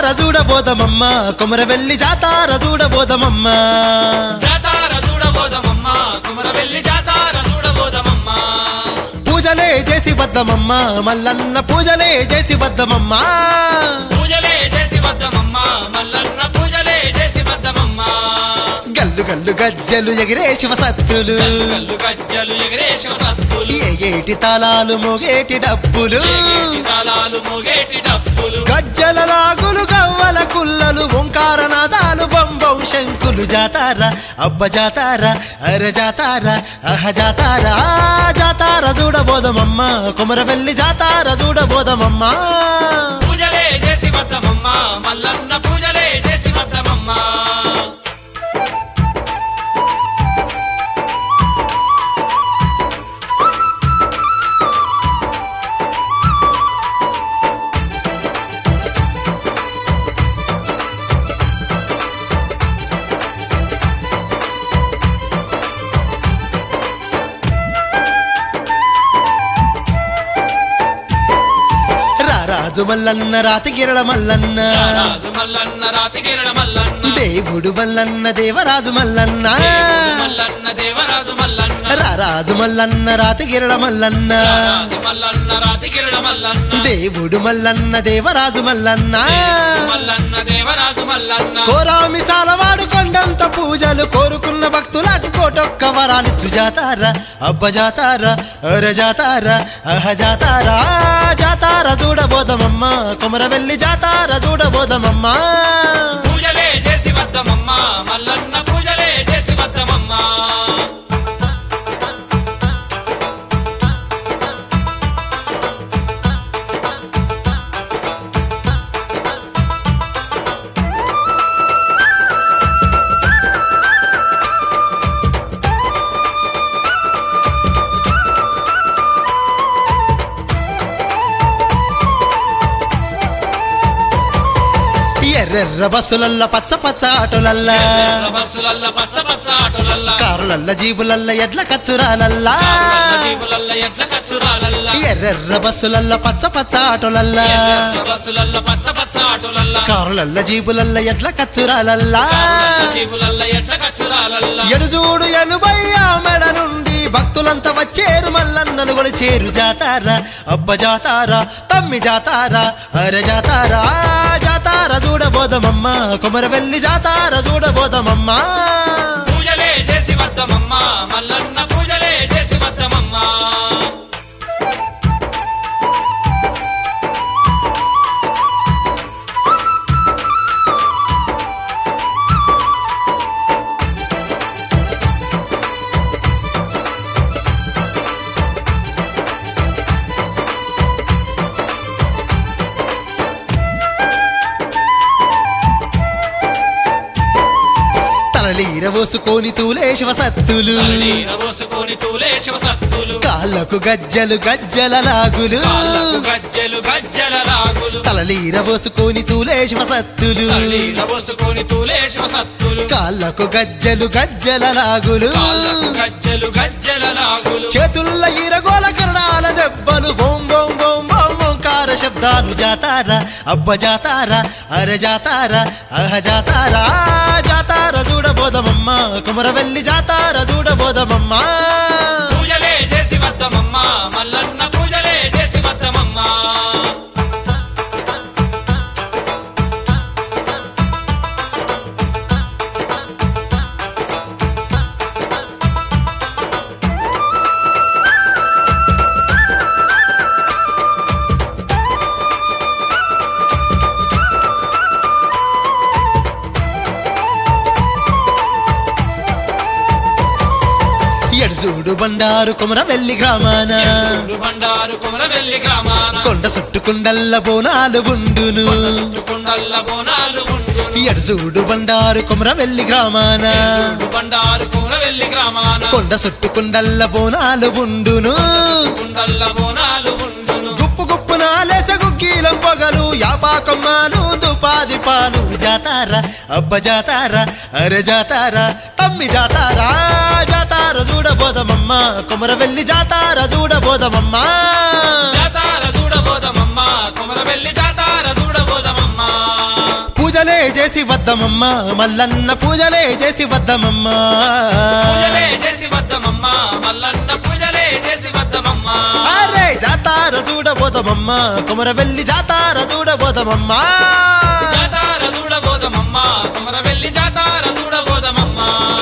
చూడబోదమమ్మ కొమరవెల్లి జాతార చూడబోదమమ్మ జాతార చూడబోదమమ్మ కుమరవెల్లి జాతార చూడబోదమమ్మ పూజలే చేసి వద్దమమ్మ మల్లన్న పూజలే చేసి వద్దమమ్మ పూజలే చేసి వద్దమమ్మ మల్లన్న పూజలే చేసి వద్దమమ్మ గల్లు గల్లు గజ్జలు ఎగిరే శివసత్తులు కల్లు కల్లు గజ్జలు ఎగిరే శివసత్తులు ఏగేటి తాళాలు మోగేటి డప్పులు ఏగేటి తాళాలు మోగేటి డప్పులు గజ్జల రాగులు గవ్వల కుల్లలు ఓంకార నాదాలు బొంబం శంకులు జాతార అబ్బ జాతార అర జాతార అహ జాతార ఆ జాతార చూడబోదమమ్మ కొమరవెల్లి జాతార చూడబోదమమ్మ పూజలే చేసి వద్దమమ్మ మల్లన్న పూజలే చేసి వద్దమమ్మ రారాజు మల్లన్న రాతి గిరడ మల్లన్న రాజు మల్లన్న రాతి కిరణ మల్లన్న దేవుడు మల్లన్న దేవరాజు మల్లన్న దేవుడు మల్లన్న దేవరాజు మల్లన్న రారాజు మల్లన్న రాతి గిరడ మల్లన్న రాజు మల్లన్న రాతి కిరణ మల్లన్న దేవుడు మల్లన్న దేవరాజు మల్లన్న దేవుడు మల్లన్న దేవరాజు మల్లన్న కోరామి సాలవాడు కొండంత పూజలు కోరుకున్న భక్తులకు కోటొక్క వరాలిచ్చు జాతార అబ్బ జాతార అర జాతార అహ జాతార ఆ జాతార చూడబోదమమ్మ కొమరవెల్లి జాతార చూడబోదమమ్మ పూజలే చేసి వద్దమమ్మ మల్లన్న పూజలే చేసి వద్దమమ్మ ఎర్రెర్ర బస్సులల్ల పచ్చ పచ్చ ఆటోలల్ల ఎర్ర బస్సులల్ల పచ్చ పచ్చ ఆటోలల్ల కారులల్ల జీబులల్ల ఎడ్ల కచ్చురాలల్లా కార్లల్ల జీపులల్ల ఎడ్ల కచ్చురాలల్ల ఎర్రెర్ర బస్సులల్ల పచ్చ పచ్చ ఆటోలల్ల ఎర్ర బస్సులల్ల పచ్చ పచ్చ ఆటోలల్ల కారులల్ల జీబులల్ల ఎడ్ల కచ్చురాలల్లా కార్లల్ల జీపులల్ల ఎడ్ల కచ్చురాలల్ల ఎడుజూడు ఎనుబయ్య మెడ నుండి భక్తులంతా వచ్చేరు మల్లన్నను కూడా చేరు జాతార అబ్బ జాతార తమ్మి జాతార అర జాతార ఆ జాతార చూడబోదమమ్మ కొమరవెల్లి జాతార చూడబోదమమ్మ పూజలే చేసి వద్దమమ్మ మల్లన్న పూజలే చేసి వద్దమమ్మ తలలీర పోసుకొని తూలే శివసత్తులు తల్లీర పోసుకొని తూలే శివసత్తులు కాళ్ళకు గజ్జలు గజ్జల లాగులు కాళ్ళకు గజ్జెలు గజ్జెల రాగులు తలలీర పోసుకొని తూలే శివసత్తులు తల్లీర పోసుకొని తూలే శివసత్తులు కాళ్ళకు గజ్జలు గజ్జల లాగులు కాళ్ళకు గజ్జెలు గజ్జెల రాగులు చేతుల్ల ఈరగోల కరణాల దెబ్బలు బోం బోం బోం బోం ఓంకార శబ్దాలు జాతార అబ్బ జాతార అర జాతార అహ జాతార ఆ జాతార చూడబోదమమ్మ కుమరవెల్లి జాతార చూడబోదమమ్మ పూజలే చేసి వద్దమమ్మ మల్లన్న పూజలే చేసి వద్దమమ్మ ఎడుజూడు బండారు కుమరవెల్లి గ్రామాన ఊరు బండారు కుమరవెల్లి గ్రామాన కొండ చుట్టుకుండల్ల బోనాలు ఉండును చుట్టుకుండల్ల బోనాలు ఉండును ఎడుజూడు బండారు కుమరవెల్లి గ్రామాన ఊరు బండారు కుమరవెల్లి గ్రామాన కొండ చుట్టుకుండల్ల బోనాలు ఉండును కుండల్ల బోనాలు ఉండును గుప్పు గుప్పు నాలేస గుగ్గీలం పొగలు యాపాకమ్మాలు దుపాది పాలు జాతార అబ్బ జాతార అరే జాతార తమ్మి జాతార జాతార చూడబోదమమ్మ కొమరవెల్లి జాతార చూడబోదమమ్మ జాతార చూడబోదమమ్మ కుమరవెల్లి జాతార చూడబోదమమ్మ వద్దమమ్మ మల్లన్న పూజలే చేసి వద్దమమ్మ పూజలే చేసి వద్దమమ్మ మల్లన్న పూజలే చేసి వద్దమమ్మ అరే జాతార చూడబోదమమ్మ కుమరవెల్లి జాతార చూడబోదమమ్మ జాతార చూడబోదమమ్మ కుమర వెళ్ళి జాతార చూడబోదమమ్మ